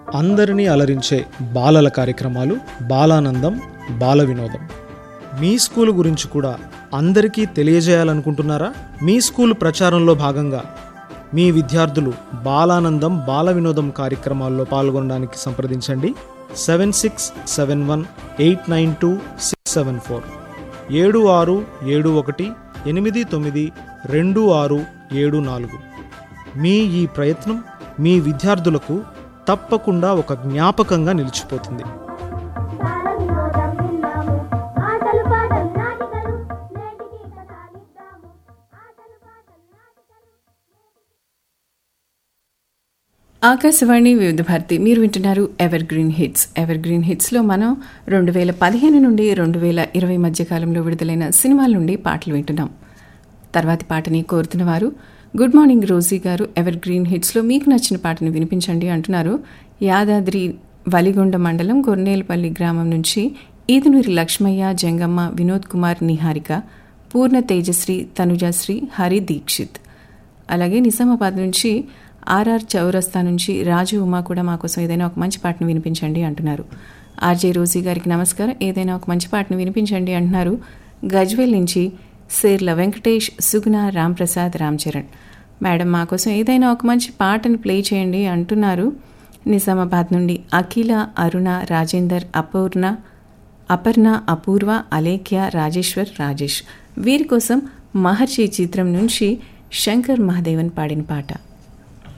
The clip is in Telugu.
అందరినీ అలరించే బాలల కార్యక్రమాలు బాలానందం బాల వినోదం మీ స్కూల్ గురించి కూడా అందరికీ తెలియజేయాలనుకుంటున్నారా మీ స్కూల్ ప్రచారంలో భాగంగా మీ విద్యార్థులు బాలానందం బాల వినోదం కార్యక్రమాల్లో పాల్గొనడానికి సంప్రదించండి seven six seven one eight nine two six seven four ఏడు ఆరు ఏడు ఒకటి ఎనిమిది తొమ్మిది రెండు ఆరు ఏడు నాలుగు మీ ఈ ప్రయత్నం మీ విద్యార్థులకు తప్పకుండా ఒక జ్ఞాపకంగా నిలిచిపోతుంది బాలవినోదం విన్నాము ఆటలు పాటలు నాటికలు నేటికి కథాలిద్దాము ఆటలు పాటలు నాటికలు ఆకాశవాణి వివిధ భారతి మీరు వింటున్నారు ever green hits ever green హిట్స్లో మనం రెండు వేల పదిహేను నుండి రెండు వేల ఇరవై మధ్య కాలంలో విడుదలైన సినిమాల నుండి పాటలు వింటున్నాం తర్వాతి పాటని కోరుతున్న వారు గుడ్ మార్నింగ్ రోజీ గారు ఎవర్ గ్రీన్ హిట్స్లో మీకు నచ్చిన పాటను వినిపించండి అంటున్నారు యాదాద్రి వలిగొండ మండలం గొర్నేలపల్లి గ్రామం నుంచి ఈదునూరి లక్ష్మయ్య జంగమ్మ వినోద్ కుమార్ నిహారిక పూర్ణ తేజశ్రీ తనుజశ్రీ హరి దీక్షిత్ అలాగే నిజామాబాద్ నుంచి ఆర్ఆర్ చౌరస్తా నుంచి రాజు ఉమా కూడా మా కోసం ఏదైనా ఒక మంచి పాటను వినిపించండి అంటున్నారు ఆర్జే రోజీ గారికి నమస్కారం ఏదైనా ఒక మంచి పాటను వినిపించండి అంటున్నారు గజ్వేల్ నుంచి సేర్ల వెంకటేష్ సుగుణ రాంప్రసాద్ రామ్ చరణ్ మేడం మా కోసం ఏదైనా ఒక మంచి పాటను ప్లే చేయండి అంటున్నారు నిజామాబాద్ నుండి అఖిల అరుణ రాజేందర్ అపూర్ణ అపర్ణ అపూర్వ అలేఖ్య రాజేశ్వర్ రాజేష్ వీరి కోసం మహర్షి చిత్రం నుంచి శంకర్ మహాదేవన్ పాడిన పాట